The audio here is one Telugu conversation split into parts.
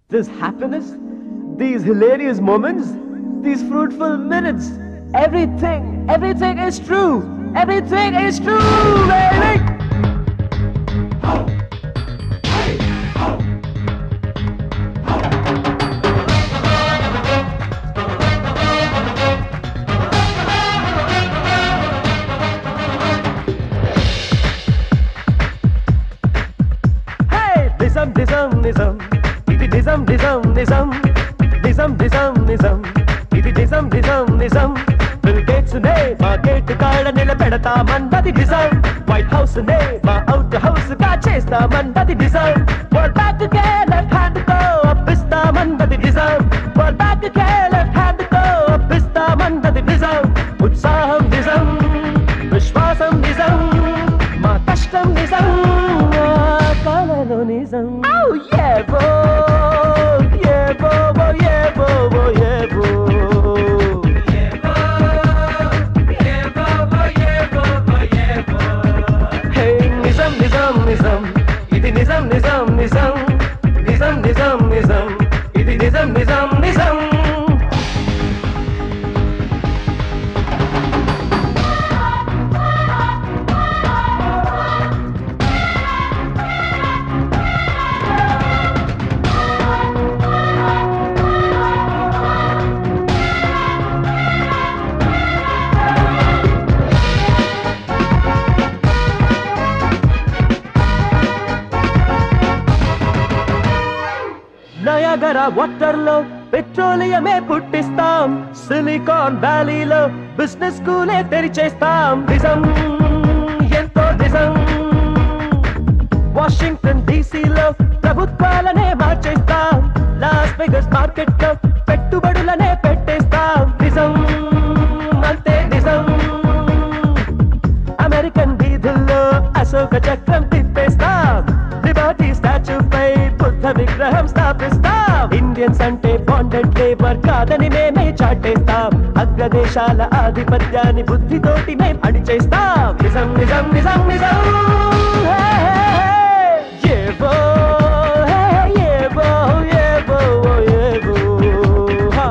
this happiness, these hilarious moments, these fruitful minutes, everything, everything is true. Everything is true, baby. Hey, నిజం నిజం నిజం ఇది నిజం నిజం నిజం నిజం నిజం నిజం ఇది నిజం నిజం నిజం బిల్ గేట్స్ నే మా గేట్ కాడ నిలబెడతామన్నది నిజం వైట్ హౌస్ నే మా అవుట్ హౌస్ గా చేస్తామన్నది నిజం వరల్డ్ బ్యాక్ కే లెఫ్ట్ హ్యాండ్ తో అప్పిస్తామన్నది నిజం వరల్డ్ బ్యాక్ కే లెఫ్ట్ హ్యాండ్ తో అప్పిస్తామన్నది నిజం ఉత్సాహం నిజం విశ్వాసం నిజం మా కష్టం నిజం మా కలలు నిజం Oh yeah, bo, yeah, bo, bo, yeah, bo, bo, yeah, bo. Hey, నిజం నిజం నిజం ఇది నిజం నిజం నిజం నిజం నిజం నిజం ఇది నిజం నిజం నిజం నయాగరా వాటర్ లో పెట్రోలియమే పుట్టిస్తాం సిలికాన్ వ్యాలీలో బిజినెస్ స్కూలే తెరిచేస్తాం నిజం ఎంతో నిజం వాషింగ్టన్ డీసీలో ప్రభుత్వాలనే మార్చేస్తాం లాస్ వెగస్ మార్కెట్ లో పెట్టుబడులనే పెట్టేస్తాం నిజం అంతే నిజం అమెరికన్ వీధుల్లో అశోక చక్రం తిప్పేస్తాం లిబర్టీ స్టాచ్యూ పై బుద్ధ విగ్రహం స్థాపిస్తాం ఇండియన్స్ అంటే బాండెడ్ లేబర్ కాదని మేమే చాటేస్తాం అగ్రదేశాల ఆధిపత్యాన్ని బుద్ధితోటి మేం అణిచేస్తాం నిజం నిజం నిజం నిజం హే, హే, హే. ఏవో, హే, ఏవో, ఏవో, ఏవో, హా.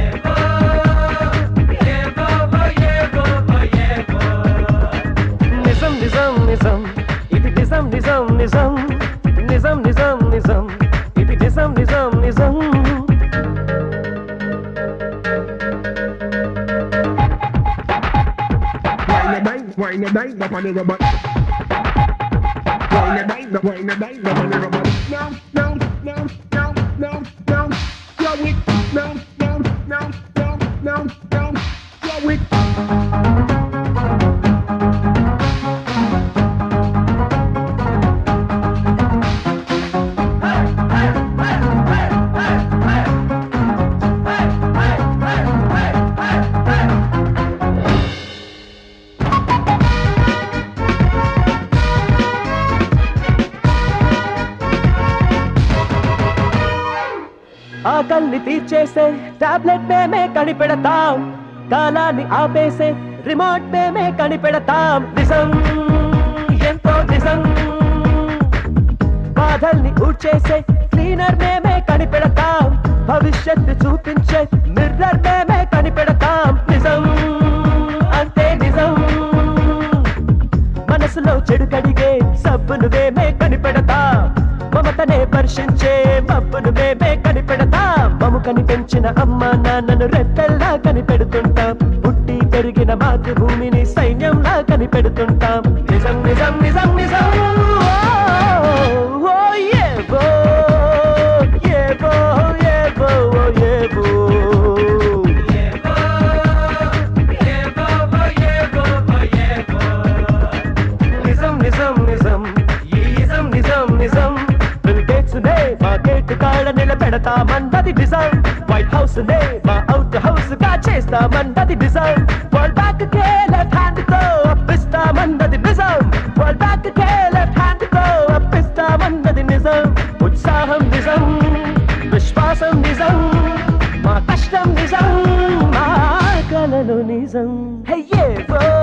నిజం నిజం నిజం ఇది నిజం నిజం నిజం నిజం నిజం నిజం ఇది నిజం నిజం నిజం Wine a dine, wine a dine, up on the rubber. Wine a dine, wine a dine, up on the rubber. No, no, no, no, no, no. Yo, it. No, no, no, no, no, no. Yo, it. ఆకల్ని తీర్చేసే టాబ్లెట్ మేమే కనిపెడతాం కాలాన్ని ఆపేసే రిమోట్ మేమే కనిపెడతాం నిజం ఎంతో నిజం బాధల్ని ఊడ్చేసే క్లీనర్ మేమే కనిపెడతాం భవిష్యత్తు చూపించే మిర్రర్ మేమే కనిపెడతాం నిజం అంతే నిజం మనసులో చెడు కడిగే సబ్బును మేమే కనిపెడతాం మమతనే పర్శించే మబ్బును మేమే కనిపెడతాం మము కనిపెంచిన అమ్మ నాన్నను రెక్కల్లా కనిపెడుతుంటాం పుట్టి పెరిగిన మాతృభూమిని సైన్యంలా కనిపెడుతుంటాం నిజం నిజం నిజం నిజం ఓ, ఓ, ఏవో, ఏవో, ఏవో, ఓ, ఏవో. నిజం నిజం నిజం ఈ నిజం నిజం నిజం బిల్ గేట్స్ నే మా గేట్ కాడ నిలబెడతామన్నది నిజం వైట్ హౌస్ నే మా అవుట్ హౌస్ గా చేస్తామన్నది నిజం వరల్డ్ బ్యాక్ కే లెఫ్ట్ హ్యాండ్ తో అప్పిస్తామన్నది నిజం వరల్డ్ బ్యాక్ కే లెఫ్ట్ హ్యాండ్ తో అప్పిస్తామన్నది నిజం ఉత్సాహం నిజం విశ్వాసం నిజం మా కష్టం నిజం మా కలలు నిజం హే ఏవో